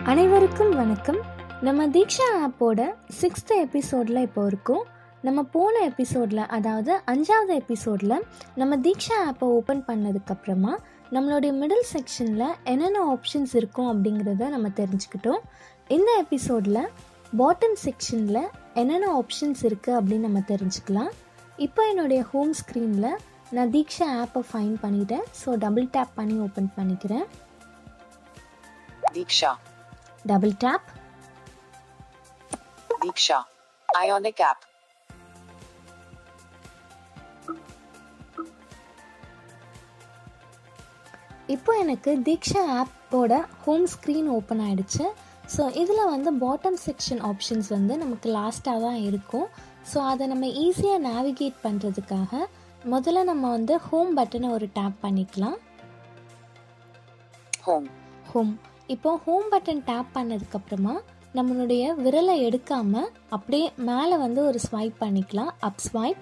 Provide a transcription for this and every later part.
அனைவருக்கும் வணக்கம் நம்ம தீக்ஷா ஆப்போட சிக்ஸ்த் எபிசோடில் இப்போ இருக்கோம் நம்ம போன எபிசோடில் அதாவது அஞ்சாவது எபிசோடில் நம்ம தீக்ஷா ஆப்பை ஓப்பன் பண்ணதுக்கப்புறமா நம்மளுடைய மிடில் செக்ஷனில் என்னென்ன ஆப்ஷன்ஸ் இருக்கும் அப்படிங்கிறத நம்ம தெரிஞ்சுக்கிட்டோம் இந்த எபிசோடில் பாட்டம் செக்ஷனில் என்னென்ன ஆப்ஷன்ஸ் இருக்குது அப்படின்னு நம்ம தெரிஞ்சுக்கலாம் இப்போ என்னுடைய ஹோம் ஸ்க்ரீனில் நான் தீக்ஷா ஆப்பை ஃபைன் பண்ணிட்டேன் ஸோ டபுள் டேப் பண்ணி ஓப்பன் பண்ணிக்கிறேன் Diksha. Double tap Diksha. Ionic app. இப்போ எனக்கு தீக்ஷா ஆப்போட ஹோம் ஸ்க்ரீன் ஓப்பன் ஆயிடுச்சு ஸோ இதில் வந்து பாட்டம் செக்ஷன் ஆப்ஷன்ஸ் வந்து நமக்கு லாஸ்ட்டாக தான் இருக்கும் ஸோ அதை நம்ம ஈஸியாக நேவிகேட் பண்ணுறதுக்காக முதல்ல நம்ம வந்து ஹோம் பட்டனை ஒரு டேப் பண்ணிக்கலாம் Home. ஹோம் இப்போ ஹோம் பட்டன் டேப் பண்ணதுக்கப்புறமா நம்மளுடைய விரலை எடுக்காமல் அப்படியே மேலே வந்து ஒரு ஸ்வைப் பண்ணிக்கலாம் up swipe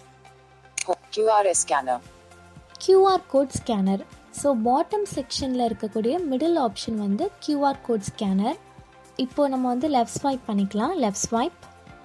Home. QR scanner. QR code scanner so bottom செக்ஷனில் இருக்கக்கூடிய மிடில் ஆப்ஷன் வந்து கியூஆர் கோட் ஸ்கேனர் இப்போ நம்ம வந்து லெஃப்ட் ஸ்வைப் பண்ணிக்கலாம் left swipe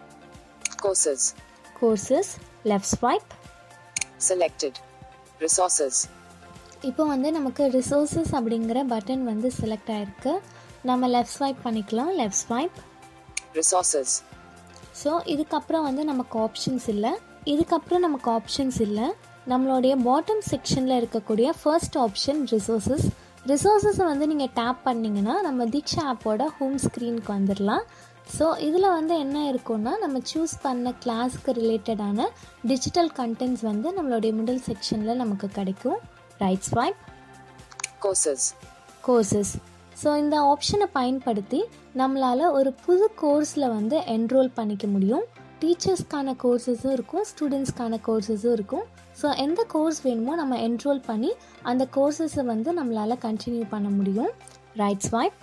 Courses. Courses left swipe Selected. Resources. இப்போ வந்து நமக்கு ரிசோர்ஸஸ் அப்படிங்கிற பட்டன் வந்து செலக்ட் ஆயிருக்கு நம்ம லெஃப்ட் ஸ்வைப் பண்ணிக்கலாம் லெஃப்ட் ஸ்வைப் Resources. ஸோ இதுக்கப்புறம் வந்து நமக்கு ஆப்ஷன்ஸ் இல்லை இதுக்கப்புறம் நமக்கு ஆப்ஷன்ஸ் இல்லை நம்மளுடைய பாட்டம் செக்ஷனில் இருக்கக்கூடிய ஃபர்ஸ்ட் ஆப்ஷன் ரிசோர்ஸஸ் ரிசோர்ஸஸை வந்து நீங்கள் டேப் பண்ணிங்கன்னா நம்ம தீக்ஷா ஆப்போட ஹோம் ஸ்க்ரீனுக்கு வந்துடலாம் ஸோ இதில் வந்து என்ன இருக்கும்னா நம்ம சூஸ் பண்ண கிளாஸுக்கு ரிலேட்டடான டிஜிட்டல் கண்டென்ட்ஸ் வந்து நம்மளுடைய மிடில் செக்ஷனில் நமக்கு கிடைக்கும் right swipe Courses. Courses so இந்த ஆப்ஷனை பயன்படுத்தி நம்மளால் ஒரு புது கோர்ஸில் வந்து என்ரோல் பண்ணிக்க முடியும் டீச்சர்ஸ்க்கான கோர்சஸும் இருக்கும் ஸ்டூடெண்ட்ஸ்க்கான கோர்சஸும் இருக்கும் ஸோ எந்த கோர்ஸ் வேணுமோ நம்ம என்ரோல் பண்ணி அந்த கோர்சஸை வந்து நம்மளால் கண்டினியூ பண்ண முடியும் right swipe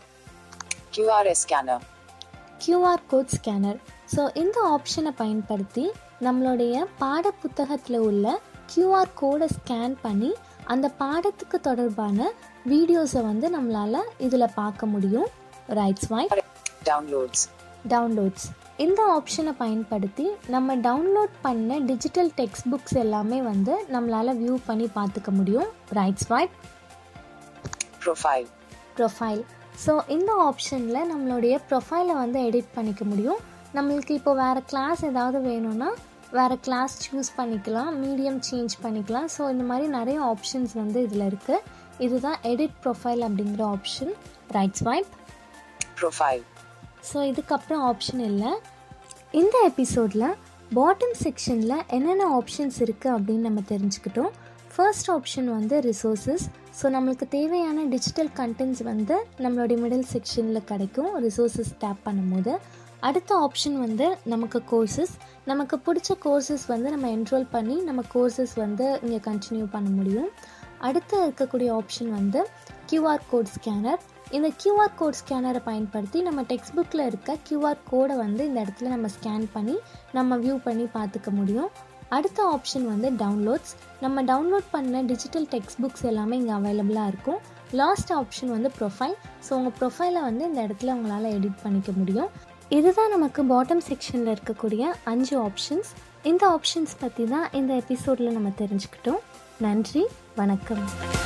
QR scanner. QR code scanner so இந்த ஆப்ஷனை பயன்படுத்தி நம்மளுடைய பாட புத்தகத்தில் உள்ள QR கோடை ஸ்கேன் பண்ணி அந்த பாடத்துக்கு தொடர்பான வீடியோஸை வந்து நம்மளால் இதில் பார்க்க முடியும் ரைட் ஸ்வைப் Downloads. டவுன்லோட்ஸ் இந்த ஆப்ஷனை பயன்படுத்தி நம்ம டவுன்லோட் பண்ண டிஜிட்டல் டெக்ஸ்ட் புக்ஸ் எல்லாமே வந்து நம்மளால் வியூ பண்ணி பார்த்துக்க முடியும் right swipe Profile. Profile so இந்த ஆப்ஷனில் நம்மளுடைய ப்ரொஃபைலை வந்து எடிட் பண்ணிக்க முடியும் நம்மளுக்கு இப்போ வேறு கிளாஸ் ஏதாவது வேணும்னா வேறு கிளாஸ் சூஸ் பண்ணிக்கலாம் மீடியம் சேஞ்ச் பண்ணிக்கலாம் ஸோ இந்த மாதிரி நிறைய ஆப்ஷன்ஸ் வந்து இதில் இருக்குது இதுதான் எடிட் ப்ரொஃபைல் அப்படிங்கிற option right swipe Profile. So இதுக்கப்புறம் ஆப்ஷன் இல்லை இந்த எபிசோடில் பாட்டம் செக்ஷனில் என்னென்ன ஆப்ஷன்ஸ் இருக்குது அப்படின்னு நம்ம தெரிஞ்சுக்கிட்டோம் ஃபர்ஸ்ட் ஆப்ஷன் வந்து ரிசோர்ஸஸ் ஸோ நம்மளுக்கு தேவையான டிஜிட்டல் கண்டென்ட்ஸ் வந்து நம்மளுடைய மிடில் செக்ஷனில் கிடைக்கும் ரிசோர்ஸஸ் டேப் பண்ணும்போது அடுத்த ஆப்ஷன் வந்து நமக்கு கோர்சஸ் நமக்கு பிடிச்ச கோர்சஸ் வந்து நம்ம என்ரோல் பண்ணி நம்ம கோர்சஸ் வந்து இங்கே கண்டினியூ பண்ண முடியும் அடுத்து இருக்கக்கூடிய ஆப்ஷன் வந்து கியூஆர் கோட் ஸ்கேனர் இந்த கியூஆர் கோட் ஸ்கேனரை பயன்படுத்தி நம்ம டெக்ஸ்ட் புக்கில் இருக்க கியூஆர் கோடை வந்து இந்த இடத்துல நம்ம ஸ்கேன் பண்ணி நம்ம வியூ பண்ணி பார்த்துக்க முடியும் அடுத்த ஆப்ஷன் வந்து டவுன்லோட்ஸ் நம்ம டவுன்லோட் பண்ண டிஜிட்டல் டெக்ஸ்ட் புக்ஸ் எல்லாமே இங்கே அவைலபிளாக இருக்கும் லாஸ்ட் ஆப்ஷன் வந்து ப்ரொஃபைல் ஸோ உங்கள் ப்ரொஃபைலை வந்து இந்த இடத்துல உங்களால் எடிட் பண்ணிக்க முடியும் இதுதான் நமக்கு பாட்டம் செக்ஷனில் இருக்கக்கூடிய அஞ்சு ஆப்ஷன்ஸ் இந்த ஆப்ஷன்ஸ் பற்றி தான் இந்த எபிசோடில் நம்ம தெரிஞ்சுக்கிட்டோம் நன்றி வணக்கம்